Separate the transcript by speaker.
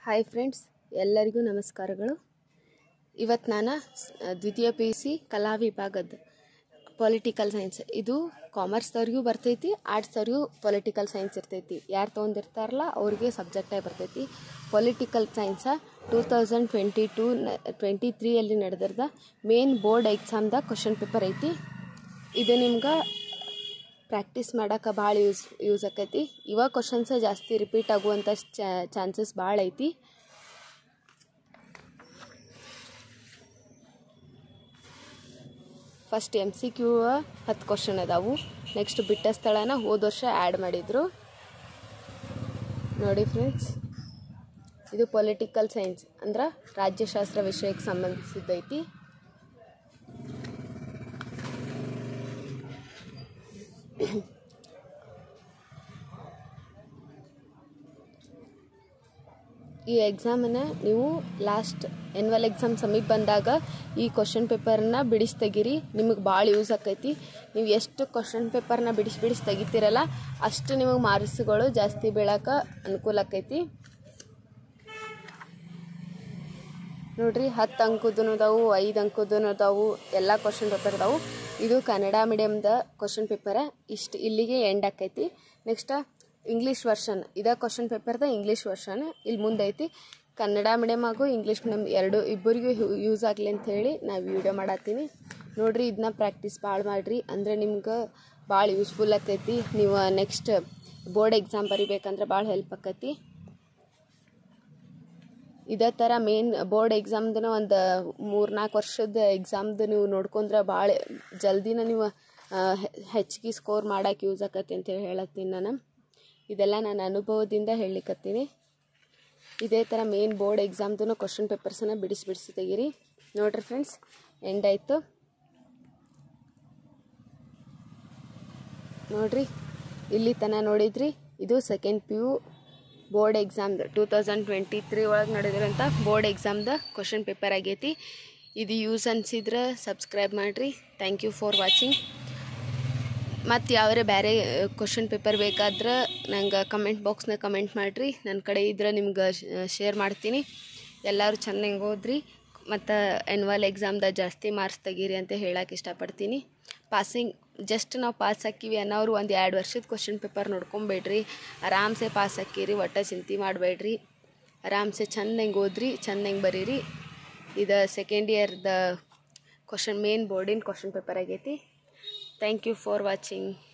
Speaker 1: hi friends ಎಲ್ಲರಿಗೂ ನಮಸ್ಕಾರಗಳು ಇವತ್ತು ನಾನು ಸ್- ದ್ವಿತೀಯ ಪಿ ಯು ಸಿ ಕಲಾ ವಿಭಾಗದ ಪೊಲಿಟಿಕಲ್ ಸೈನ್ಸ್ ಇದು ಕಾಮರ್ಸ್ದವ್ರಿಗೂ ಬರ್ತೈತಿ ಆರ್ಟ್ಸ್ದವ್ರಿಗೂ ಪೊಲಿಟಿಕಲ್ ಸೈನ್ಸ್ ಇರ್ತೈತಿ ಯಾರು ತೊಗೊಂಡಿರ್ತಾರಲ್ಲ ಅವ್ರಿಗೆ ಸಬ್ಜೆಕ್ಟೇ ಬರ್ತೈತಿ political science two thousand twenty two twenty ತ್ರೀಯಲ್ಲಿ ನಡೆದಿರ್ದ ಮೇನ್ ಬೋರ್ಡ್ ಎಕ್ಸಾಮ್ದ ಕ್ವಶನ್ ಪೇಪರ್ ಐತಿ ಇದು ನಿಮ್ಗೆ ಪ್ರಾಕ್ಟೀಸ್ ಮಾಡೋಕೆ ಭಾಳ ಯೂಸ್ ಯೂಸ್ ಆಕೈತಿ ಇವಾಗ ಕ್ವಶನ್ಸ ಜಾಸ್ತಿ ರಿಪೀಟ್ ಆಗುವಂಥ ಚಾನ್ಸಸ್ ಭಾಳ ಐತಿ ಫಸ್ಟ್ ಎಮ್ ಸಿ ಕ್ಯೂ ಹತ್ತು ಕ್ವಶನ್ ಅದಾವು ನೆಕ್ಸ್ಟ್ ಬಿಟ್ಟ ಸ್ಥಳನ ಹೋದ ವರ್ಷ ಆ್ಯಡ್ ಮಾಡಿದರು ನೋಡಿ ಫ್ರೆಂಡ್ಸ್ ಇದು ಪೊಲಿಟಿಕಲ್ ಸೈನ್ಸ್ ಅಂದ್ರೆ ರಾಜ್ಯಶಾಸ್ತ್ರ ವಿಷಯಕ್ಕೆ ಸಂಬಂಧಿಸಿದ್ದೈತಿ ಈ ಎಕ್ಸಾಮನ್ನು ನೀವು ಲಾಸ್ಟ್ ಎನ್ವಲ್ ಎಕ್ಸಾಮ್ ಸಮೀಪ ಬಂದಾಗ ಈ ಕ್ವಶನ್ ಪೇಪರ್ನ ಬಿಡಿಸಿ ತೆಗೀರಿ ನಿಮಗೆ ಭಾಳ ಯೂಸ್ ಆಕೈತಿ ನೀವು ಎಷ್ಟು ಕ್ವಶನ್ ಪೇಪರ್ನ ಬಿಡಿಸಿ ಬಿಡಿಸಿ ತೆಗಿತೀರಲ್ಲ ಅಷ್ಟು ನಿಮಗೆ ಮಾರ್ಕ್ಸ್ಗಳು ಜಾಸ್ತಿ ಬೀಳಕ್ಕೆ ಅನುಕೂಲ ಆಕೈತಿ ನೋಡ್ರಿ ಹತ್ತು ಅಂಕದ್ದು ಅದಾವು ಐದು ಅಂಕದ್ದು ಅದಾವು ಎಲ್ಲ ಕ್ವಶನ್ ಪೇಪರ್ ಅದಾವು ಇದು ಕನ್ನಡ ಮೀಡಿಯಮ್ದ ಕ್ವಶನ್ ಪೇಪರ ಇಷ್ಟು ಇಲ್ಲಿಗೆ ಎಂಡ್ ಆಕೈತಿ ನೆಕ್ಸ್ಟ್ ಇಂಗ್ಲೀಷ್ ವರ್ಷನ್ ಇದ ಕ್ವಶನ್ ಪೇಪರ್ದ ಇಂಗ್ಲೀಷ್ ವರ್ಷನ್ ಇಲ್ಲಿ ಮುಂದೆ ಐತಿ ಕನ್ನಡ ಮೀಡಿಯಮ್ ಹಾಗೂ ಇಂಗ್ಲೀಷ್ ಮೀಡಿಯಮ್ ಎರಡು ಇಬ್ಬರಿಗೂ ಯೂಸ್ ಆಗಲಿ ಅಂತ ಹೇಳಿ ನಾವು ವಿಡಿಯೋ ಮಾಡತ್ತೀನಿ ನೋಡ್ರಿ ಇದನ್ನ ಪ್ರಾಕ್ಟೀಸ್ ಭಾಳ ಮಾಡಿರಿ ಅಂದರೆ ನಿಮ್ಗೆ ಭಾಳ ಯೂಸ್ಫುಲ್ ಆಕೈತಿ ನೀವು ನೆಕ್ಸ್ಟ್ ಬೋರ್ಡ್ ಎಕ್ಸಾಮ್ ಬರಿಬೇಕಂದ್ರೆ ಭಾಳ ಹೆಲ್ಪ್ ಆಕೈತಿ ಇದೇ ಥರ ಮೇನ್ ಬೋರ್ಡ್ ಎಕ್ಸಾಮ್ದನ ಒಂದು ಮೂರು ನಾಲ್ಕು ವರ್ಷದ ಎಕ್ಸಾಮ್ದು ನೀವು ನೋಡ್ಕೊಂಡ್ರೆ ಭಾಳ ಜಲ್ದಿನ ನೀವು ಆ, ಹೆ- ಹೆಚ್ಚಿಗೆ ಸ್ಕೋರ್ ಮಾಡಕ್ಕೆ ಯೂಸ್ ಆಕತಿ ಅಂತೇಳಿ ಹೇಳತ್ತೀನಿ ನಾನು ಇದೆಲ್ಲ ನಾನು ಅನುಭವದಿಂದ ಹೇಳಲಿಕ್ಕತ್ತೀನಿ ಇದೇ ಥರ ಮೇನ್ ಬೋರ್ಡ್ ಎಕ್ಸಾಮ್ದು ಕ್ವಶನ್ ಪೇಪರ್ಸನ್ನು ಬಿಡಿಸಿ ಬಿಡಿಸಿ ತೆಗೀರಿ ನೋಡ್ರಿ ಫ್ರೆಂಡ್ಸ್ ಎಂಡ್ ಆಯಿತು ನೋಡ್ರಿ ಇಲ್ಲಿ ತನಕ ನೋಡಿದ್ರಿ ಇದು ಸೆಕೆಂಡ್ ಪಿ ಯು ಬೋರ್ಡ್ ಎಕ್ಸಾಮ್ದು ಟೂ ತೌಸಂಡ್ ಟ್ವೆಂಟಿ ತ್ರೀ ಒಳಗೆ ನಡೆದಿರೋಂಥ ಬೋರ್ಡ್ ಎಕ್ಸಾಮ್ದ ಕ್ವಶನ್ ಪೇಪರ್ ಆಗೈತಿ ಇದು ಯೂಸ್ ಅನ್ಸಿದ್ರೆ ಸಬ್ಸ್ಕ್ರೈಬ್ ಮಾಡಿರಿ ಥ್ಯಾಂಕ್ ಯು ಫಾರ್ ವಾಚಿಂಗ್ ಮತ್ತು ಯಾವ್ಯಾರ ಬೇರೆ ಕ್ವಶನ್ ಪೇಪರ್ ಬೇಕಾದ್ರೆ ನಂಗೆ ಕಮೆಂಟ್ ಬಾಕ್ಸ್ನಾಗ ಕಮೆಂಟ್ ಮಾಡಿರಿ ನನ್ನ ಕಡೆ ಇದ್ರೆ ನಿಮ್ಗೆ ಶೇರ್ ಮಾಡ್ತೀನಿ ಎಲ್ಲರೂ ಚೆನ್ನಾಗಿ ಓದ್ರಿ ಮತ್ತು ಎನ್ವಲ್ ಎಕ್ಸಾಮ್ದ ಜಾಸ್ತಿ ಮಾರ್ಕ್ಸ್ ತೆಗೀರಿ ಅಂತ ಹೇಳಕ್ಕೆ ಇಷ್ಟಪಡ್ತೀನಿ ಪಾಸಿಂಗ್ ಜಸ್ಟ್ ನಾವು ಪಾಸ್ ಹಾಕಿವಿ ಅನ್ನೋರು ಒಂದು ಎರಡು ವರ್ಷದ ಕ್ವಶನ್ ಪೇಪರ್ ನೋಡ್ಕೊಂಬೇಡ್ರಿ ಆರಾಮ್ಸೆ ಪಾಸ್ ಹಾಕಿರಿ ಒಟ್ಟು ಚಿಂತೆ ಮಾಡಬೇಡ್ರಿ ಆರಾಮ್ಸೆ ಚೆಂದಂಗೆ ಓದ್ರಿ ಚೆಂದಂಗೆ ಬರೀರಿ ಇದು ಸೆಕೆಂಡ್ ಇಯರ್ದ ಕ್ವಶನ್ ಮೇನ್ ಬೋರ್ಡಿನ ಕ್ವಶನ್ ಪೇಪರ್ ಆಗೈತಿ ಥ್ಯಾಂಕ್ ಯು ಫಾರ್ ವಾಚಿಂಗ್